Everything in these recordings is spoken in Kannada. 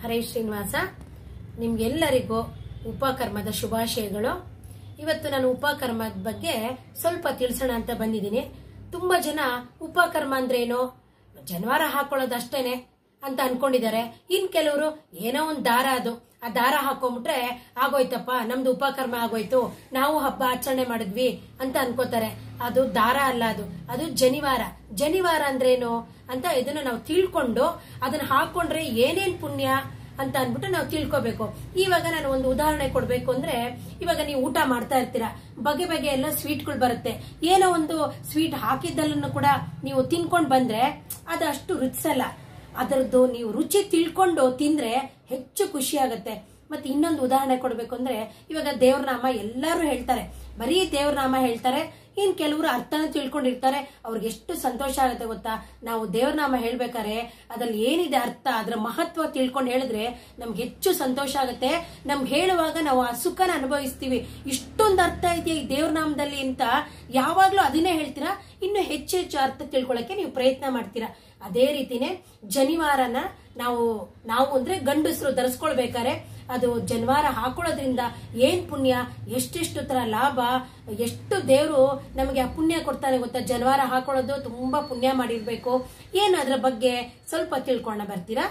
ಹರೇ ಶ್ರೀನಿವಾಸ ನಿಮ್ಗೆಲ್ಲರಿಗೂ ಉಪಕರ್ಮದ ಶುಭಾಶಯಗಳು ಇವತ್ತು ನಾನು ಉಪಕರ್ಮದ ಬಗ್ಗೆ ಸ್ವಲ್ಪ ತಿಳಿಸೋಣ ಅಂತ ಬಂದಿದ್ದೀನಿ ತುಂಬಾ ಜನ ಉಪಕರ್ಮ ಅಂದ್ರೇನು ಜನವಾರ ಹಾಕೊಳ್ಳೋದಷ್ಟೇನೆ ಅಂತ ಅನ್ಕೊಂಡಿದ್ದಾರೆ ಇನ್ ಕೆಲವರು ಏನೋ ಒಂದ್ ದಾರ ಅದು ಆ ದಾರ ಹಾಕೊಂಡ್ಬಿಟ್ರೆ ಆಗೋಯ್ತಪ್ಪ ನಮ್ದು ಉಪಕರ್ಮ ಆಗೋಯ್ತು ನಾವು ಹಬ್ಬ ಆಚರಣೆ ಮಾಡಿದ್ವಿ ಅಂತ ಅನ್ಕೋತಾರೆ ಅದು ದಾರ ಅಲ್ಲ ಅದು ಅದು ಜನಿವಾರ ಜನಿವಾರ ಅಂದ್ರೇನು ಅಂತ ಇದನ್ನ ನಾವು ತಿಳ್ಕೊಂಡು ಅದನ್ನ ಹಾಕೊಂಡ್ರೆ ಏನೇನ್ ಪುಣ್ಯ ಅಂತ ಅನ್ಬಿಟ್ಟು ನಾವು ತಿಳ್ಕೊಬೇಕು ಇವಾಗ ನಾನು ಒಂದು ಉದಾಹರಣೆ ಕೊಡ್ಬೇಕು ಅಂದ್ರೆ ಇವಾಗ ನೀವು ಊಟ ಮಾಡ್ತಾ ಇರ್ತೀರಾ ಬಗೆ ಬಗೆ ಎಲ್ಲ ಸ್ವೀಟ್ಗಳು ಬರುತ್ತೆ ಏನೋ ಒಂದು ಸ್ವೀಟ್ ಹಾಕಿದ್ದಲ್ಲನ್ನು ಕೂಡ ನೀವು ತಿನ್ಕೊಂಡ್ ಬಂದ್ರೆ ಅದು ಅಷ್ಟು ರುಚಿಸಲ್ಲ ಅದರದ್ದು ನೀವು ರುಚಿ ತಿಳ್ಕೊಂಡು ತಿಂದ್ರೆ ಹೆಚ್ಚು ಖುಷಿ ಆಗತ್ತೆ ಮತ್ತೆ ಇನ್ನೊಂದು ಉದಾಹರಣೆ ಕೊಡ್ಬೇಕು ಅಂದ್ರೆ ಇವಾಗ ದೇವ್ರ ನಾಮ ಎಲ್ಲರೂ ಹೇಳ್ತಾರೆ ಬರೀ ದೇವ್ರ ನಾಮ ಹೇಳ್ತಾರೆ ಇನ್ ಕೆಲವರು ಅರ್ಥನ ತಿಳ್ಕೊಂಡಿರ್ತಾರೆ ಅವ್ರಿಗೆ ಎಷ್ಟು ಸಂತೋಷ ಆಗುತ್ತೆ ಗೊತ್ತಾ ನಾವು ದೇವ್ರ ನಾಮ ಹೇಳ್ಬೇಕಾರೆ ಅದ್ರಲ್ಲಿ ಏನಿದೆ ಅರ್ಥ ಅದ್ರ ಮಹತ್ವ ತಿಳ್ಕೊಂಡು ಹೇಳಿದ್ರೆ ನಮ್ಗೆ ಹೆಚ್ಚು ಸಂತೋಷ ಆಗುತ್ತೆ ನಮ್ಗೆ ಹೇಳುವಾಗ ನಾವು ಆ ಸುಖನ ಅನುಭವಿಸ್ತೀವಿ ಇಷ್ಟೊಂದು ಅರ್ಥ ಇದೆಯಾ ಈ ದೇವ್ರ ನಾಮದಲ್ಲಿ ಅಂತ ಯಾವಾಗ್ಲೂ ಅದನ್ನೇ ಹೇಳ್ತೀರಾ ಇನ್ನು ಹೆಚ್ಚು ಹೆಚ್ಚು ಅರ್ಥ ತಿಳ್ಕೊಳಕ್ಕೆ ನೀವು ಪ್ರಯತ್ನ ಮಾಡ್ತೀರಾ ಅದೇ ರೀತಿನೇ ಜನಿವಾರನ ನಾವು ನಾವು ಅಂದ್ರೆ ಗಂಡಸರು ಧರಿಸ್ಕೊಳ್ಬೇಕಾರೆ ಅದು ಜನಿವಾರ ಹಾಕೊಳ್ಳೋದ್ರಿಂದ ಏನ್ ಪುಣ್ಯ ಎಷ್ಟೆಷ್ಟು ತರ ಲಾಭ ಎಷ್ಟು ದೇವರು ನಮಗೆ ಆ ಪುಣ್ಯ ಕೊಡ್ತಾನೆ ಗೊತ್ತಾ ಜನಿವಾರ ಹಾಕೊಳ್ಳೋದು ತುಂಬಾ ಪುಣ್ಯ ಮಾಡಿರ್ಬೇಕು ಏನು ಅದ್ರ ಬಗ್ಗೆ ಸ್ವಲ್ಪ ತಿಳ್ಕೊಂಡ ಬರ್ತೀರಾ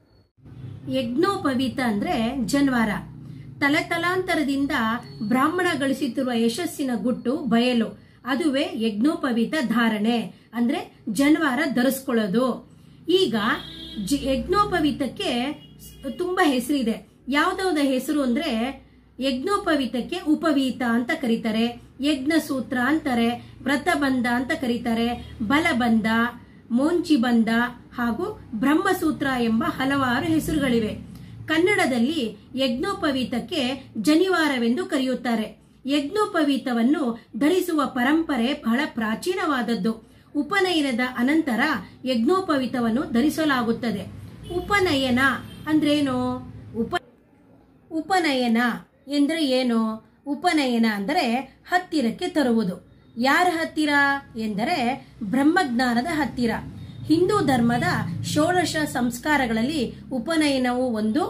ಯಜ್ಞೋಪವೀತ ಅಂದ್ರೆ ಜನ್ವಾರ ತಲೆ ತಲಾಂತರದಿಂದ ಬ್ರಾಹ್ಮಣ ಗಳಿಸುತ್ತಿರುವ ಯಶಸ್ಸಿನ ಗುಟ್ಟು ಬಯಲು ಅದುವೇ ಯಜ್ಞೋಪವೀತ ಧಾರಣೆ ಅಂದ್ರೆ ಜನ್ವಾರ ಧರಿಸ್ಕೊಳ್ಳೋದು ಈಗ ಜ- ಯಜ್ಞೋಪವೀತಕ್ಕೆ ಸ್- ತುಂಬಾ ಹೆಸರಿದೆ ಯಾವ್ದಾವ್ದ ಹೆಸರು ಅಂದ್ರೆ ಯಜ್ಞೋಪವೀತಕ್ಕೆ ಉಪವೀತ ಅಂತ ಕರೀತಾರೆ ಯಜ್ಞ ಸೂತ್ರ ಅಂತಾರೆ ವ್ರತಬಂಧ ಅಂತ ಕರೀತಾರೆ ಬಲಬಂಧ ಮೋಂಚಿಬಂಧ ಹಾಗೂ ಬ್ರಹ್ಮಸೂತ್ರ ಎಂಬ ಹಲವಾರು ಹೆಸರುಗಳಿವೆ ಕನ್ನಡದಲ್ಲಿ ಯಜ್ಞೋಪವೀತಕ್ಕೆ ಜನಿವಾರವೆಂದು ಕರೆಯುತ್ತಾರೆ ಯಜ್ಞೋಪವೀತವನ್ನು ಧರಿಸುವ ಪರಂಪರೆ ಬಹಳ ಪ್ರಾಚೀನವಾದದ್ದು ಉಪನಯನದ ಅನಂತರ ಯಜ್ಞೋಪವೀತವನ್ನು ಧರಿಸಲಾಗುತ್ತದೆ ಉಪನಯನ ಅಂದ್ರೇನು ಉಪ ಉಪನಯನ ಎಂದ್ರೆ ಏನು ಉಪನಯನ ಅಂದರೆ ಹತ್ತಿರಕ್ಕೆ ತರುವುದು ಯಾರ ಹತ್ತಿರ ಎಂದರೆ ಬ್ರಹ್ಮಜ್ಞಾನದ ಹತ್ತಿರ ಹಿಂದೂ ಧರ್ಮದ ಷೋಡಶ ಸಂಸ್ಕಾರಗಳಲ್ಲಿ ಉಪನಯನವು ಒಂದು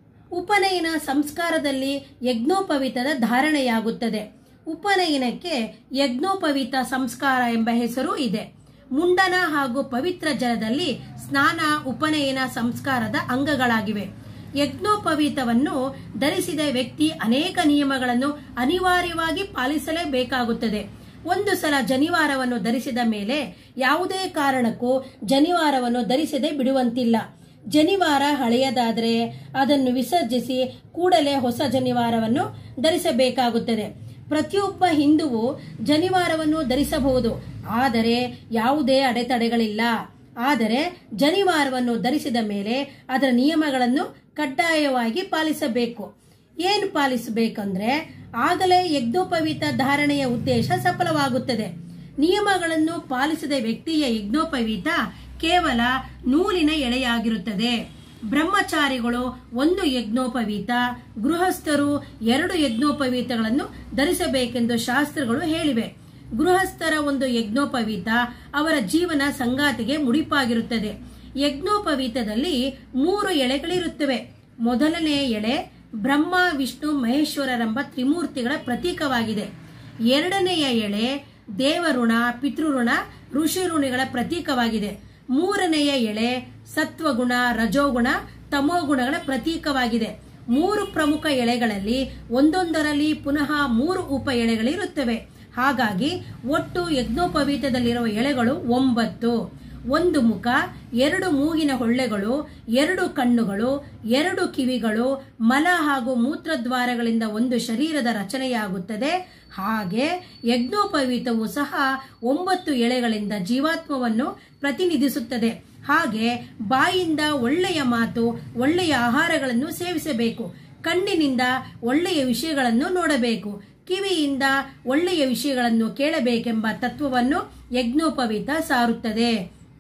ಉಪನಯನ ಸಂಸ್ಕಾರದಲ್ಲಿ ಯಜ್ಞೋಪವೀತದ ಧಾರಣೆಯಾಗುತ್ತದೆ ಉಪನಯನಕ್ಕೆ ಯಜ್ಞೋಪವೀತ ಸಂಸ್ಕಾರ ಎಂಬ ಹೆಸರು ಇದೆ ಮುಂಡನ ಹಾಗೂ ಪವಿತ್ರ ಜಲದಲ್ಲಿ ಸ್ನಾನ ಉಪನಯನ ಸಂಸ್ಕಾರದ ಅಂಗಗಳಾಗಿವೆ ಯಜ್ಞೋಪವೀತವನ್ನು ಧರಿಸಿದ ವ್ಯಕ್ತಿ ಅನೇಕ ನಿಯಮಗಳನ್ನು ಅನಿವಾರ್ಯವಾಗಿ ಪಾಲಿಸಲೇಬೇಕಾಗುತ್ತದೆ ಒಂದು ಸಲ ಜನಿವಾರವನ್ನು ಧರಿಸಿದ ಮೇಲೆ ಯಾವುದೇ ಕಾರಣಕ್ಕೂ ಜನಿವಾರವನ್ನು ಧರಿಸದೆ ಬಿಡುವಂತಿಲ್ಲ ಜನಿವಾರ ಹಳೆಯದಾದರೆ ಅದನ್ನು ವಿಸರ್ಜಿಸಿ ಕೂಡಲೇ ಹೊಸ ಜನಿವಾರವನ್ನು ಧರಿಸಬೇಕಾಗುತ್ತದೆ ಪ್ರತಿಯೊಬ್ಬ ಹಿಂದುವು ಜನಿವಾರವನ್ನು ಧರಿಸಬಹುದು ಆದರೆ ಯಾವುದೇ ಅಡೆತಡೆಗಳಿಲ್ಲ ಆದರೆ ಜನಿವಾರವನ್ನು ಧರಿಸಿದ ಮೇಲೆ ಅದರ ನಿಯಮಗಳನ್ನು ಕಡ್ಡಾಯವಾಗಿ ಪಾಲಿಸಬೇಕು ಏನು ಪಾಲಿಸಬೇಕಂದ್ರೆ ಆಗಲೇ ಯಜ್ಞೋಪವೀತ ಧಾರಣೆಯ ಉದ್ದೇಶ ಸಫಲವಾಗುತ್ತದೆ ನಿಯಮಗಳನ್ನು ಪಾಲಿಸದ ವ್ಯಕ್ತಿಯ ಯಜ್ಞೋಪವೀತ ಕೇವಲ ನೂಲಿನ ಎಳೆಯಾಗಿರುತ್ತದೆ ಬ್ರಹ್ಮಚಾರಿಗಳು ಒಂದು ಯಜ್ಞೋಪವೀತ ಗೃಹಸ್ಥರು ಎರಡು ಯಜ್ಞೋಪವೀತಗಳನ್ನು ಧರಿಸಬೇಕೆಂದು ಶಾಸ್ತ್ರಗಳು ಹೇಳಿವೆ ಗೃಹಸ್ಥರ ಒಂದು ಯಜ್ಞೋಪವೀತ ಅವರ ಜೀವನ ಸಂಗಾತಿಗೆ ಮುಡಿಪಾಗಿರುತ್ತದೆ ಯಜ್ಞೋಪವೀತದಲ್ಲಿ ಮೂರು ಎಳೆಗಳಿರುತ್ತವೆ ಮೊದಲನೆಯ ಎಳೆ ಬ್ರಹ್ಮ ವಿಷ್ಣು ಮಹೇಶ್ವರರೆಂಬ ತ್ರಿಮೂರ್ತಿಗಳ ಪ್ರತೀಕವಾಗಿದೆ ಎರಡನೆಯ ಎಳೆ ದೇವಋಣ ಪಿತೃಋಣ ಋಷಿಋಣಿಗಳ ಪ್ರತೀಕವಾಗಿದೆ ಮೂರನೆಯ ಎಳೆ ಸತ್ವಗುಣ ರಜೋಗುಣ ತಮೋಗುಣಗಳ ಪ್ರತೀಕವಾಗಿದೆ ಮೂರು ಪ್ರಮುಖ ಎಳೆಗಳಲ್ಲಿ ಒಂದೊಂದರಲ್ಲಿ ಪುನಃ ಮೂರು ಉಪ ಎಳೆಗಳಿರುತ್ತವೆ ಹಾಗಾಗಿ ಒಟ್ಟು ಯಜ್ಞೋಪವೀತದಲ್ಲಿರುವ ಎಳೆಗಳು ಒಂಬತ್ತು ಒಂದು ಮುಖ ಎರಡು ಮೂಗಿನ ಹೊಳ್ಳೆಗಳು ಎರಡು ಕಣ್ಣುಗಳು ಎರಡು ಕಿವಿಗಳು ಮಲ ಹಾಗೂ ಮೂತ್ರದ್ವಾರಗಳಿಂದ ಒಂದು ಶರೀರದ ರಚನೆಯಾಗುತ್ತದೆ ಹಾಗೆ ಯಜ್ಞೋಪವೀತವು ಸಹ ಒಂಬತ್ತು ಎಳೆಗಳಿಂದ ಜೀವಾತ್ಮವನ್ನು ಪ್ರತಿನಿಧಿಸುತ್ತದೆ ಹಾಗೆ ಬಾಯಿಂದ ಒಳ್ಳೆಯ ಮಾತು ಒಳ್ಳೆಯ ಆಹಾರಗಳನ್ನು ಸೇವಿಸಬೇಕು ಕಣ್ಣಿನಿಂದ ಒಳ್ಳೆಯ ವಿಷಯಗಳನ್ನು ನೋಡಬೇಕು ಕಿವಿಯಿಂದ ಒಳ್ಳೆಯ ವಿಷಯಗಳನ್ನು ಕೇಳಬೇಕೆಂಬ ತತ್ವವನ್ನು ಯಜ್ಞೋಪವೀತ ಸಾರುತ್ತದೆ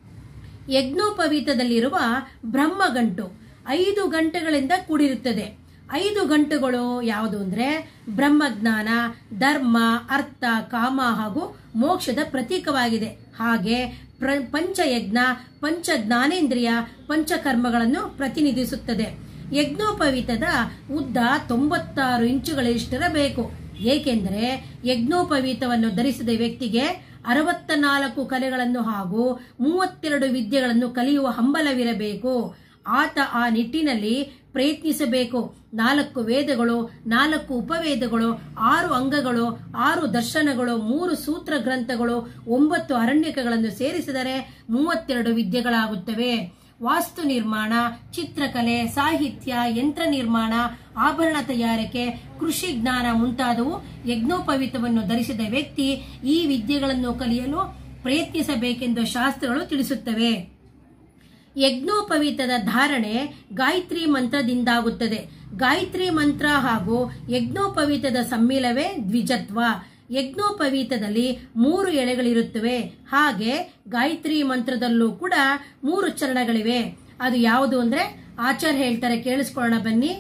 ಯಜ್ಞೋಪವೀತದಲ್ಲಿರುವ ಬ್ರಹ್ಮಗಂಟು ಐದು ಗಂಟೆಗಳಿಂದ ಕೂಡಿರುತ್ತದೆ ಐದು ಗಂಟುಗಳು ಯಾವುದು ಅಂದ್ರೆ ಬ್ರಹ್ಮಜ್ಞಾನ ಧರ್ಮ ಅರ್ಥ ಕಾಮ ಹಾಗೂ ಮೋಕ್ಷದ ಪ್ರತೀಕವಾಗಿದೆ ಹಾಗೆ ಪ್ರ- ಪಂಚಯಜ್ಞ ಪಂಚ ಜ್ಞಾನೇಂದ್ರಿಯ ಪಂಚಕರ್ಮಗಳನ್ನು ಪ್ರತಿನಿಧಿಸುತ್ತದೆ ಯಜ್ಞೋಪವೀತದ ಉದ್ದ ತೊಂಬತ್ತಾರು ಇಂಚುಗಳಷ್ಟಿರಬೇಕು ಏಕೆಂದರೆ ಯಜ್ಞೋಪವೀತವನ್ನು ಧರಿಸಿದ ವ್ಯಕ್ತಿಗೆ ಅರವತ್ತ ನಾಲ್ಕು ಕಲೆಗಳನ್ನು ಹಾಗೂ ಮೂವತ್ತೆರಡು ವಿದ್ಯೆಗಳನ್ನು ಕಲಿಯುವ ಹಂಬಲವಿರಬೇಕು ಆತ ಆ ನಿಟ್ಟಿನಲ್ಲಿ ಪ್ರಯತ್ನಿಸಬೇಕು ನಾಲ್ಕು ವೇದಗಳು ನಾಲ್ಕು ಉಪವೇದಗಳು ಆರು ಅಂಗಗಳು ಆರು ದರ್ಶನಗಳು ಮೂರು ಸೂತ್ರ ಗ್ರಂಥಗಳು ಒಂಬತ್ತು ಅರಣ್ಯಕಗಳನ್ನು ಸೇರಿಸಿದರೆ ಮೂವತ್ತೆರಡು ವಿದ್ಯೆಗಳಾಗುತ್ತವೆ ವಾಸ್ತು ನಿರ್ಮಾಣ ಚಿತ್ರಕಲೆ ಸಾಹಿತ್ಯ ಯಂತ್ರ ನಿರ್ಮಾಣ ಆಭರಣ ತಯಾರಿಕೆ ಕೃಷಿ ಜ್ಞಾನ ಮುಂತಾದವು ಯಜ್ಞೋಪವೀತವನ್ನು ಧರಿಸಿದ ವ್ಯಕ್ತಿ ಈ ವಿದ್ಯೆಗಳನ್ನು ಕಲಿಯಲು ಪ್ರಯತ್ನಿಸಬೇಕೆಂದು ಶಾಸ್ತ್ರಗಳು ತಿಳಿಸುತ್ತವೆ ಯಜ್ಞೋಪವೀತದ ಧಾರಣೆ ಗಾಯತ್ರಿ ಮಂತ್ರದಿಂದಾಗುತ್ತದೆ ಗಾಯತ್ರಿ ಮಂತ್ರ ಹಾಗೂ ಯಜ್ಞೋಪವೀತದ ಸಮ್ಮಿಲವೇ ದ್ವಿಜತ್ವ ಯಜ್ಞೋಪವೀತದಲ್ಲಿ ಮೂರು ಎಳೆಗಳಿರುತ್ತವೆ ಹಾಗೆ ಗಾಯತ್ರಿ ಮಂತ್ರದಲ್ಲೂ ಕೂಡ ಮೂರು ಚರಣಗಳಿವೆ ಅದು ಯಾವುದು ಅಂದ್ರೆ ಆಚಾರ್ಯ ಹೇಳ್ತಾರೆ ಕೇಳಿಸ್ಕೊಳ್ಳೋಣ ಬನ್ನಿ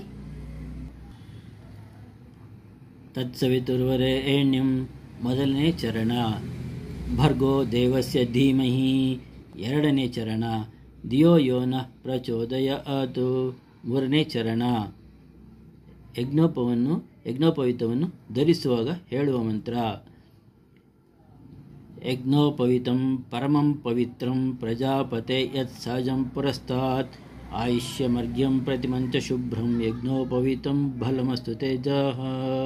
ತತ್ಸವಿತುರ್ವರೆಣ್ಯಂ ಮೊದಲನೇ ಚರಣ ಭರ್ಗೋ ದೇವಸ್ಯ ಧೀಮಹಿ ಎರಡನೇ ಚರಣ ಧಿಯೋ ಯೋನ ಪ್ರಚೋದಯ ಆತು ಮೂರನೇ ಚರಣ ಯಜ್ಞೋಪವನ್ನು ಯಜ್ಞೋಪವಿತವನ್ನು ಧರಿಸುವಾಗ ಹೇಳುವ ಮಂತ್ರ ಯಜ್ಞೋಪವಿತಂ ಪರಮಂ ಪವಿತ್ರಂ ಪ್ರಜಾಪತೆ ಯತ್ ಸಹಜಂ ಪುರಸ್ತಾತ್ ಆಯುಷ್ಯಮರ್ಘ್ಯಂ ಪ್ರತಿಮಂಚ ಶುಭ್ರಂ ಯಜ್ಞೋಪವಿತಂ ಬಲಮಸ್ತು ತೇಜಃ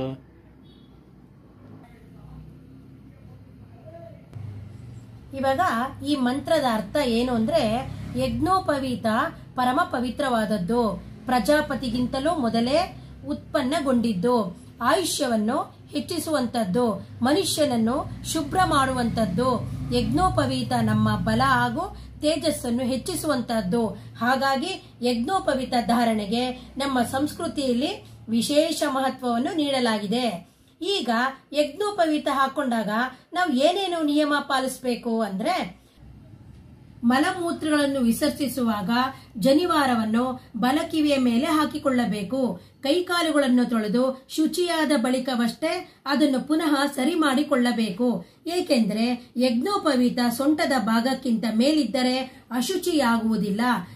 ಇವಾಗ ಈ ಮಂತ್ರದ ಅರ್ಥ ಏನು ಅಂದ್ರೆ ಯಜ್ಞೋಪವೀತ ಪರಮ ಪವಿತ್ರವಾದದ್ದು ಪ್ರಜಾಪತಿಗಿಂತಲೂ ಮೊದಲೇ ಉತ್ಪನ್ನಗೊಂಡಿದ್ದು ಆಯುಷ್ಯವನ್ನು ಹೆಚ್ಚಿಸುವಂತದ್ದು ಮನುಷ್ಯನನ್ನು ಶುಭ್ರ ಮಾಡುವಂತದ್ದು ಯಜ್ಞೋಪವೀತ ನಮ್ಮ ಬಲ ಹಾಗೂ ತೇಜಸ್ಸನ್ನು ಹೆಚ್ಚಿಸುವಂತಹದ್ದು ಹಾಗಾಗಿ ಯಜ್ಞೋಪವೀತ ಧಾರಣೆಗೆ ನಮ್ಮ ಸಂಸ್ಕೃತಿಯಲ್ಲಿ ವಿಶೇಷ ಮಹತ್ವವನ್ನು ನೀಡಲಾಗಿದೆ ಈಗ ಯಜ್ಞೋಪವೀತ ಹಾಕೊಂಡಾಗ ನಾವು ಏನೇನು ನಿಯಮ ಪಾಲಿಸಬೇಕು ಅಂದ್ರೆ ಮಲಮೂತ್ರಗಳನ್ನು ವಿಸರ್ಜಿಸುವಾಗ ಜನಿವಾರವನ್ನು ಬಲಕಿವಿಯ ಮೇಲೆ ಹಾಕಿಕೊಳ್ಳಬೇಕು ಕೈಕಾಲುಗಳನ್ನು ತೊಳೆದು ಶುಚಿಯಾದ ಬಳಿಕವಷ್ಟೇ ಅದನ್ನು ಪುನಃ ಸರಿ ಮಾಡಿಕೊಳ್ಳಬೇಕು ಏಕೆಂದರೆ ಯಜ್ಞೋಪವೀತ ಸೊಂಟದ ಭಾಗಕ್ಕಿಂತ ಮೇಲಿದ್ದರೆ ಅಶುಚಿಯಾಗುವುದಿಲ್ಲ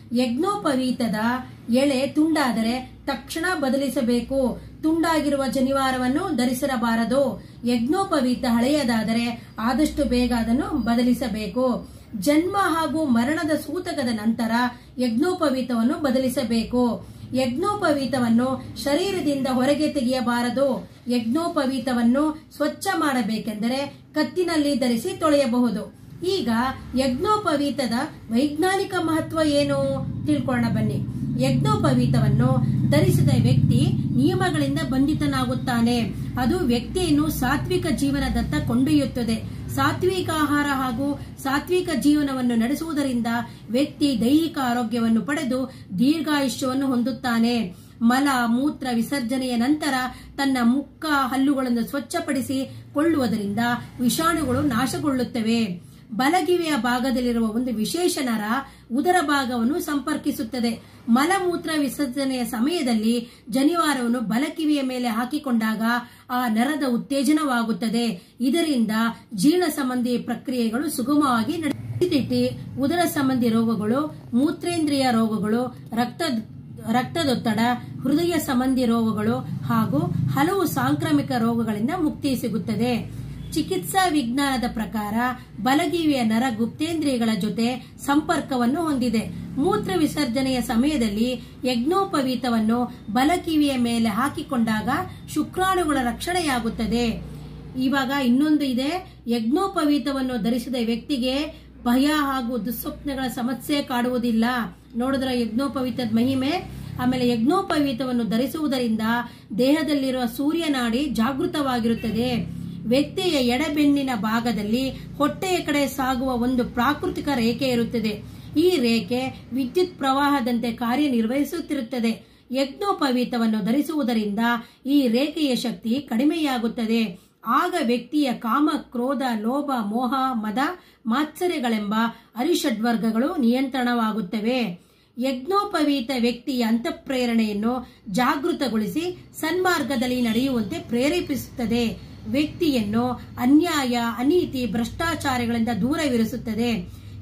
ಯಜ್ಞೋಪವೀತದ ಎಳೆ ತುಂಡಾದರೆ ತಕ್ಷಣ ಬದಲಿಸಬೇಕು ತುಂಡಾಗಿರುವ ಜನಿವಾರವನ್ನು ಧರಿಸಿರಬಾರದು ಯಜ್ಞೋಪವೀತ ಹಳೆಯದಾದರೆ ಆದಷ್ಟು ಬೇಗ ಅದನ್ನು ಬದಲಿಸಬೇಕು ಜನ್ಮ ಹಾಗೂ ಮರಣದ ಸೂತಕದ ನಂತರ ಯಜ್ಞೋಪವೀತವನ್ನು ಬದಲಿಸಬೇಕು ಯಜ್ಞೋಪವೀತವನ್ನು ಶರೀರದಿಂದ ಹೊರಗೆ ತೆಗೆಯಬಾರದು ಯಜ್ಞೋಪವೀತವನ್ನು ಸ್ವಚ್ಛ ಮಾಡಬೇಕೆಂದರೆ ಕತ್ತಿನಲ್ಲಿ ಧರಿಸಿ ತೊಳೆಯಬಹುದು ಈಗ ಯಜ್ಞೋಪವೀತದ ವೈಜ್ಞಾನಿಕ ಮಹತ್ವ ಏನು ತಿಳ್ಕೊಳ್ಳೋಣ ಬನ್ನಿ ಯಜ್ಞೋಪವೀತವನ್ನು ಧರಿಸಿದ ವ್ಯಕ್ತಿ ನಿಯಮಗಳಿಂದ ಬಂಧಿತನಾಗುತ್ತಾನೆ ಅದು ವ್ಯಕ್ತಿಯನ್ನು ಸಾತ್ವಿಕ ಜೀವನದತ್ತ ಕೊಂಡೊಯ್ಯುತ್ತದೆ ಸಾತ್ವಿಕ ಆಹಾರ ಹಾಗೂ ಸಾತ್ವಿಕ ಜೀವನವನ್ನು ನಡೆಸುವುದರಿಂದ ವ್ಯಕ್ತಿ ದೈಹಿಕ ಆರೋಗ್ಯವನ್ನು ಪಡೆದು ದೀರ್ಘಾಯುಷ್ಯವನ್ನು ಹೊಂದುತ್ತಾನೆ ಮಲ ಮೂತ್ರ ವಿಸರ್ಜನೆಯ ನಂತರ ತನ್ನ ಮುಕ್ಕ ಹಲ್ಲುಗಳನ್ನು ಸ್ವಚ್ಛಪಡಿಸಿ ಕೊಳ್ಳುವುದರಿಂದ ವಿಷಾಣುಗಳು ನಾಶಗೊಳ್ಳುತ್ತವೆ ಬಲಗಿವಿಯ ಭಾಗದಲ್ಲಿರುವ ಒಂದು ವಿಶೇಷ ನರ ಉದರ ಭಾಗವನ್ನು ಸಂಪರ್ಕಿಸುತ್ತದೆ ಮಲಮೂತ್ರ ವಿಸರ್ಜನೆಯ ಸಮಯದಲ್ಲಿ ಜನಿವಾರವನ್ನು ಬಲಕಿವಿಯ ಮೇಲೆ ಹಾಕಿಕೊಂಡಾಗ ಆ ನರದ ಉತ್ತೇಜನವಾಗುತ್ತದೆ ಇದರಿಂದ ಜೀರ್ಣ ಸಂಬಂಧಿ ಪ್ರಕ್ರಿಯೆಗಳು ಸುಗಮವಾಗಿ ನಡೆಯುತ್ತಿದೆ ಉದರ ಸಂಬಂಧಿ ರೋಗಗಳು ಮೂತ್ರೇಂದ್ರಿಯ ರೋಗಗಳು ರಕ್ತ ರಕ್ತದೊತ್ತಡ ಹೃದಯ ಸಂಬಂಧಿ ರೋಗಗಳು ಹಾಗೂ ಹಲವು ಸಾಂಕ್ರಾಮಿಕ ರೋಗಗಳಿಂದ ಮುಕ್ತಿ ಸಿಗುತ್ತದೆ ಚಿಕಿತ್ಸಾ ವಿಜ್ಞಾನದ ಪ್ರಕಾರ ಬಲಗಿವಿಯ ನರ ಗುಪ್ತೇಂದ್ರಿಯಗಳ ಜೊತೆ ಸಂಪರ್ಕವನ್ನು ಹೊಂದಿದೆ ಮೂತ್ರ ವಿಸರ್ಜನೆಯ ಸಮಯದಲ್ಲಿ ಯಜ್ಞೋಪವೀತವನ್ನು ಬಲಕಿವಿಯ ಮೇಲೆ ಹಾಕಿಕೊಂಡಾಗ ಶುಕ್ರಾಣುಗಳ ರಕ್ಷಣೆಯಾಗುತ್ತದೆ ಇವಾಗ ಇನ್ನೊಂದು ಇದೆ ಯಜ್ಞೋಪವೀತವನ್ನು ಧರಿಸಿದ ವ್ಯಕ್ತಿಗೆ ಭಯ ಹಾಗೂ ದುಸ್ವಪ್ನಗಳ ಸಮಸ್ಯೆ ಕಾಡುವುದಿಲ್ಲ ನೋಡಿದ್ರ ಯಜ್ಞೋಪವೀತದ ಮಹಿಮೆ ಆಮೇಲೆ ಯಜ್ಞೋಪವೀತವನ್ನು ಧರಿಸುವುದರಿಂದ ದೇಹದಲ್ಲಿರುವ ಸೂರ್ಯನಾಡಿ ಜಾಗೃತವಾಗಿರುತ್ತದೆ ವ್ಯಕ್ತಿಯ ಎಡಬೆನ್ನಿನ ಭಾಗದಲ್ಲಿ ಹೊಟ್ಟೆಯ ಕಡೆ ಸಾಗುವ ಒಂದು ಪ್ರಾಕೃತಿಕ ರೇಖೆ ಇರುತ್ತದೆ ಈ ರೇಖೆ ವಿದ್ಯುತ್ ಪ್ರವಾಹದಂತೆ ಕಾರ್ಯನಿರ್ವಹಿಸುತ್ತಿರುತ್ತದೆ ಯಜ್ಞೋಪವೀತವನ್ನು ಧರಿಸುವುದರಿಂದ ಈ ರೇಖೆಯ ಶಕ್ತಿ ಕಡಿಮೆಯಾಗುತ್ತದೆ ಆಗ ವ್ಯಕ್ತಿಯ ಕಾಮ ಕ್ರೋಧ ಲೋಭ ಮೋಹ ಮದ ಮಾತ್ಸರ್ಯಗಳೆಂಬ ಅರಿಷಡ್ವರ್ಗಗಳು ನಿಯಂತ್ರಣವಾಗುತ್ತವೆ ಯಜ್ಞೋಪವೀತ ವ್ಯಕ್ತಿಯ ಅಂತಃಪ್ರೇರಣೆಯನ್ನು ಜಾಗೃತಗೊಳಿಸಿ ಸನ್ಮಾರ್ಗದಲ್ಲಿ ನಡೆಯುವಂತೆ ಪ್ರೇರೇಪಿಸುತ್ತದೆ ವ್ಯಕ್ತಿಯನ್ನು ಅನ್ಯಾಯ ಅನೀತಿ ಭ್ರಷ್ಟಾಚಾರಗಳಿಂದ ದೂರವಿರಿಸುತ್ತದೆ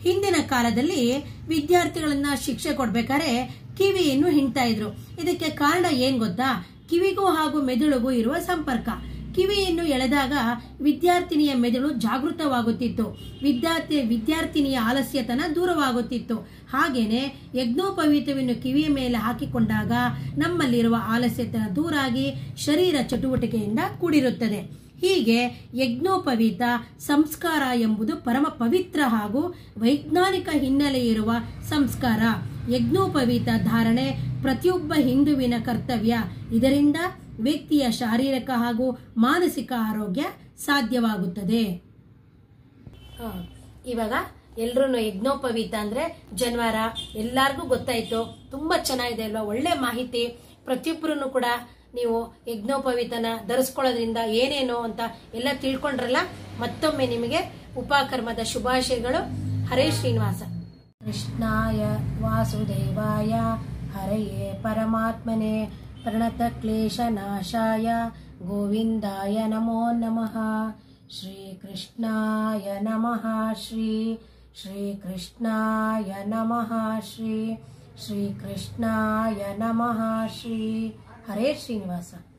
ಹಿಂದಿನ ಕಾಲದಲ್ಲಿ ವಿದ್ಯಾರ್ಥಿಗಳನ್ನ ಶಿಕ್ಷೆ ಕೊಡ್ಬೇಕಾದ್ರೆ ಕಿವಿಯನ್ನು ಹಿಂಡ್ತಾ ಇದ್ರು ಇದಕ್ಕೆ ಕಾರಣ ಏನ್ ಗೊತ್ತಾ ಕಿವಿಗೂ ಹಾಗೂ ಮೆದುಳಿಗೂ ಇರುವ ಸಂಪರ್ಕ ಕಿವಿಯನ್ನು ಎಳೆದಾಗ ವಿದ್ಯಾರ್ಥಿನಿಯ ಮೆದುಳು ಜಾಗೃತವಾಗುತ್ತಿತ್ತು ವಿದ್ಯಾರ್ಥಿ ವಿದ್ಯಾರ್ಥಿನಿಯ ಆಲಸ್ಯತನ ದೂರವಾಗುತ್ತಿತ್ತು ಹಾಗೇನೆ ಯಜ್ಞೋಪವೀತವನ್ನು ಕಿವಿಯ ಮೇಲೆ ಹಾಕಿಕೊಂಡಾಗ ನಮ್ಮಲ್ಲಿರುವ ಆಲಸ್ಯತನ ದೂರಾಗಿ ಶರೀರ ಚಟುವಟಿಕೆಯಿಂದ ಕೂಡಿರುತ್ತದೆ ಹೀಗೆ ಯಜ್ಞೋಪವೀತ ಸಂಸ್ಕಾರ ಎಂಬುದು ಪರಮ ಪವಿತ್ರ ಹಾಗೂ ವೈಜ್ಞಾನಿಕ ಹಿನ್ನೆಲೆ ಇರುವ ಸಂಸ್ಕಾರ ಯಜ್ಞೋಪವೀತ ಧಾರಣೆ ಪ್ರತಿಯೊಬ್ಬ ಹಿಂದುವಿನ ಕರ್ತವ್ಯ ಇದರಿಂದ ವ್ಯಕ್ತಿಯ ಶಾರೀರಿಕ ಹಾಗೂ ಮಾನಸಿಕ ಆರೋಗ್ಯ ಸಾಧ್ಯವಾಗುತ್ತದೆ ಆ, ಇವಾಗ ಎಲ್ರೂ ಯಜ್ಞೋಪವೀತ ಅಂದ್ರೆ ಜನವಾರ ಎಲ್ಲಾರ್ಗೂ ಗೊತ್ತಾಯ್ತು ತುಂಬಾ ಚೆನ್ನಾಗಿದೆ ಅಲ್ವಾ ಒಳ್ಳೆ ಮಾಹಿತಿ ಪ್ರತಿಯೊಬ್ಬರೂ ಕೂಡ ನೀವು ಯಜ್ಞೋಪವೀತನ ಧರಿಸ್ಕೊಳ್ಳೋದ್ರಿಂದ ಏನೇನು ಅಂತ ಎಲ್ಲ ತಿಳ್ಕೊಂಡ್ರಲ್ಲ ಮತ್ತೊಮ್ಮೆ ನಿಮಗೆ ಉಪಕರ್ಮದ ಶುಭಾಶಯಗಳು ಹರೇ ಶ್ರೀನಿವಾಸ ಕೃಷ್ಣಾಯ ವಾಸುದೇವಾಯ ಹರಯೇ ಪರಮಾತ್ಮನೆ ಪ್ರಣತ ಕ್ಲೇಶನಾಶಾಯ ಗೋವಿಂದಾಯ ನಮೋ ನಮಃ ಶ್ರೀಕೃಷ್ಣಾಯ ನಮಃ ಶ್ರೀ ಶ್ರೀಕೃಷ್ಣಾಯ ನಮಃ ಶ್ರೀ ಶ್ರೀಕೃಷ್ಣಾಯ ನಮಃ ಶ್ರೀ ಹರೇ ಶ್ರೀನಿವಾಸ